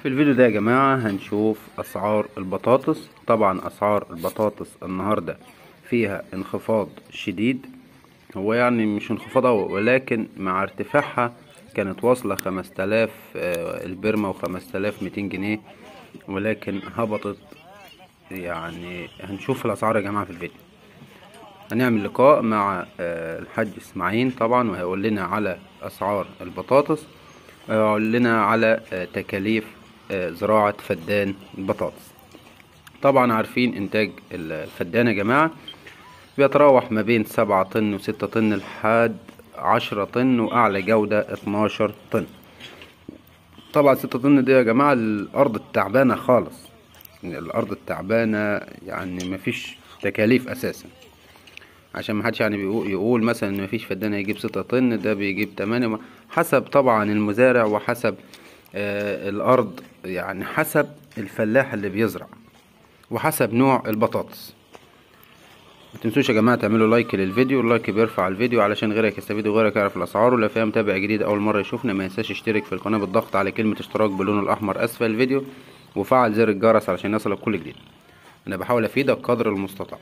في الفيديو ده يا جماعة هنشوف أسعار البطاطس طبعا أسعار البطاطس النهاردة فيها انخفاض شديد هو يعني مش انخفاض أوي ولكن مع ارتفاعها كانت واصلة خمس تلاف البرمة وخمس تلاف ميتين جنيه ولكن هبطت يعني هنشوف الأسعار يا جماعة في الفيديو هنعمل لقاء مع آه، الحاج اسماعيل طبعا وهيقول لنا على أسعار البطاطس وهيقول لنا على آه، تكاليف آه، زراعة فدان البطاطس طبعا عارفين إنتاج الفدان يا جماعة بيتراوح ما بين سبعة طن وستة طن لحد عشرة طن وأعلى جودة اتناشر طن طبعا ستة طن دي يا جماعة الأرض التعبانة خالص يعني الأرض التعبانة يعني مفيش تكاليف أساسا عشان محدش يعني بيقول يقول مثلا ان مفيش فدان هيجيب ستة طن ده بيجيب تمانية حسب طبعا المزارع وحسب آه الارض يعني حسب الفلاح اللي بيزرع وحسب نوع البطاطس ما تنسوش يا جماعه تعملوا لايك للفيديو اللايك بيرفع الفيديو علشان غيرك يستفيد وغيرك يعرف الاسعار ولو فيها متابع جديد اول مره يشوفنا ما ينساش يشترك في القناه بالضغط على كلمه اشتراك باللون الاحمر اسفل الفيديو وفعل زر الجرس علشان يصلك كل جديد انا بحاول افيدك قدر المستطاع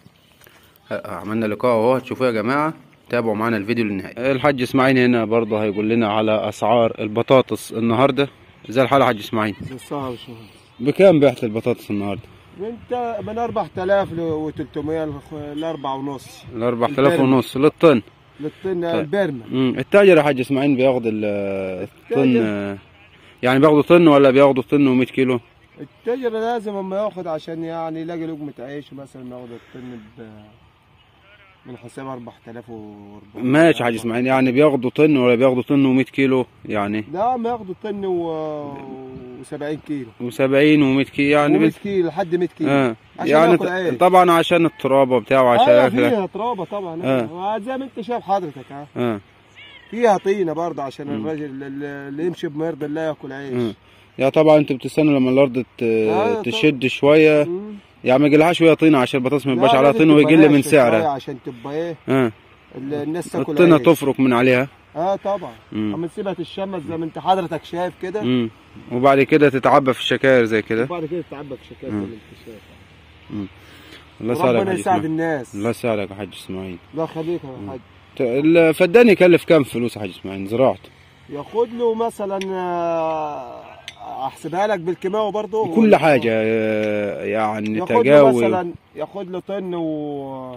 عملنا لقاء اهو هتشوفوه يا جماعه تابعوا معانا الفيديو للنهايه الحاج اسماعيل هنا برضه هيقول لنا على اسعار البطاطس النهارده زي الحال يا حاج اسماعيل بالصعب شهر بكام بعت البطاطس النهارده انت من 4000 ل 300 ل 4 ونص ال 4000 البرمة. ونص للطن للطن طيب. البرمة امم التاجر يا حاج اسماعيل بياخد ال- الطن يعني بياخدوا طن ولا بياخدوا طن و100 كيلو التاجر لازم اما ياخد عشان يعني يلاقي لقمة عيش مثلا ياخد الطن ب من حساب 4400 ماشي يا حاج اسماعيل يعني بياخدوا طن ولا بياخدوا طن و100 كيلو يعني لا ما ياخدوا طن و 70 كيلو و70 و100 كيلو يعني 100 بس كيلو لحد 100 كيلو اه عشان يعني ياكل عيش. طبعا عشان الترابه بتاعه وعشان اه ياكل فيها ترابة طبعا آه. آه. زي ما انت شايف حضرتك اه اه فيها طينة برضه عشان مم. الراجل اللي اللي يمشي بمرض الله ياكل عيش مم. يا طبعا انتوا بتستنوا لما الارض ت- آه، تشد شويه مم. يعني ما يجيلهاش وهي طينه عشان البطاطس ما لا، يبقاش عليها لازم طين تبقى ويقل من ناشفة شوية سعرها عشان تبقى ايه اه ال- الناس تاكل الطينه عيش. تفرك من عليها اه طبعا مم. اما تسيبها تتشمس زي ما انت حضرتك شايف كده مم. وبعد كده تتعبى في الشكاير زي كده وبعد كده تعبى في شكاير زي مم. ما انت شايف الله يسعدك يا ربنا حاج يساعد اسماعيل الناس الله يسعدك يا حاج اسماعيل الله يخليك يا حاج ت- الفدان يكلف كام فلوس يا حاج اسماعيل زراعته ياخد له مثلا آه، احسبها لك بالكيماوي برضه كل حاجه آه، يعني ياخد له تجاوز مثلا ياخد له طن و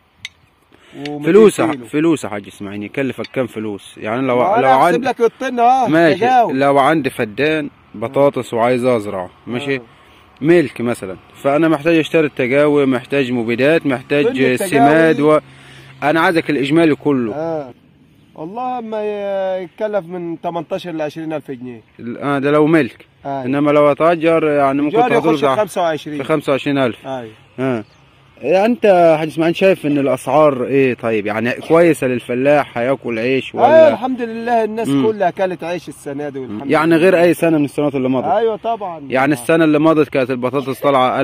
و فلوس يا- 200 كيلو. فلوس يا حاج اسماعيل يكلفك كام فلوس يعني لو ما لو انا احسب عندي لك الطن اه ماشي تجاوز. لو عندي فدان بطاطس وعايز ازرع ماشي آه. ملك مثلا فانا محتاج اشتري التجاوي محتاج مبيدات كل محتاج التجاوي. سماد و... انا عايزك الاجمالي كله اه والله ما يتكلف من 18 ل 20 الف جنيه اه ده لو ملك ايوه انما لو اتاجر يعني ممكن جاري تاخد يخش في له 25 في 25000 ايوه اه يعني انت يا حاج اسماعيل شايف ان الاسعار ايه طيب يعني كويسه للفلاح هياكل عيش آه ولا الحمد لله الناس مم. كلها اكلت عيش السنه دي والحمد يعني غير اي سنه من السنوات اللي مضت ايوه طبعا يعني السنه اللي مضت كانت البطاطس طالعه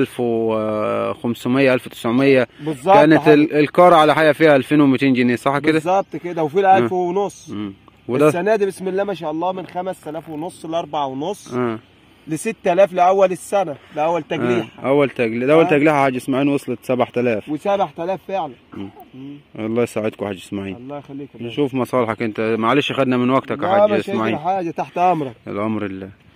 1500 1900 بالظبط كانت حاجة. ال- الكاره على حاجه فيها 2200 جنيه صح كده بالظبط كده وفي الألف ونص مم. وده السنه دي بسم الله ما شاء الله من 5000 ونص ل 4 ونص اه ل 6000 لاول السنه لاول تجليح آه. اول تجليح ده اول آه. تجليحه يا حاج اسماعيل وصلت 7000 و 7000 فعلا مم. مم. الله يساعدكم يا حاج اسماعيل الله يخليك يا باشا. نشوف مصالحك انت معلش خدنا من وقتك يا لا حاج مش هيجري اسماعيل حاجه تحت امرك الامر لله